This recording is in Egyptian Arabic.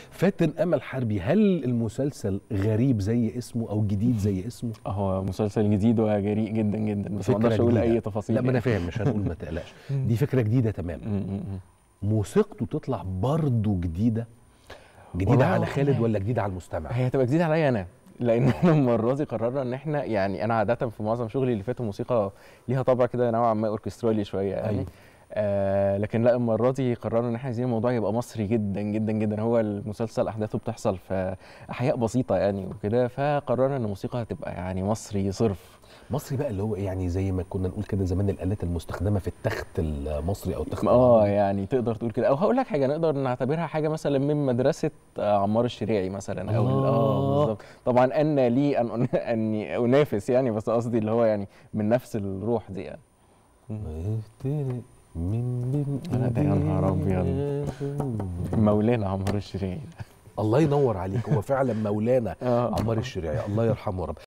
فاتن امل حربي هل المسلسل غريب زي اسمه او جديد زي اسمه هو مسلسل جديد وجريء جدا جدا بس ما فكرة اقدرش اقول جديدة. اي تفاصيل لا ما انا يعني. فاهم مش هنقول ما تقلقش دي فكره جديده تماما م- م- م. موسيقته تطلع برضه جديده جديده والله على هو خالد إحنا- ولا جديده على المستمع هي هتبقى جديده عليا انا لان احنا المره دي قررنا ان احنا يعني انا عاده في معظم شغلي اللي فات الموسيقى ليها طابع كده نوعا ما اوركسترالي شويه يعني أيوة. آه لكن لا المره دي قررنا ان احنا عايزين الموضوع يبقى مصري جدا جدا جدا هو المسلسل احداثه بتحصل في احياء بسيطه يعني وكده فقررنا ان الموسيقى هتبقى يعني مصري صرف مصري بقى اللي هو إيه؟ يعني زي ما كنا نقول كده زمان الالات المستخدمه في التخت المصري او التخت اه العربي. يعني تقدر تقول كده او هقول لك حاجه نقدر نعتبرها حاجه مثلا من مدرسه آه، عمار الشريعي مثلا او ال- الله. اه بالظبط طبعا انا لي ان أن- اني انافس يعني بس قصدي اللي هو يعني من نفس الروح دي يعني افترق من بين لا ده يا نهار أبيض. إيدينا. مولانا عمار الشريعي الله ينور عليك هو فعلا مولانا اه عمار الشريعي الله يرحمه يا رب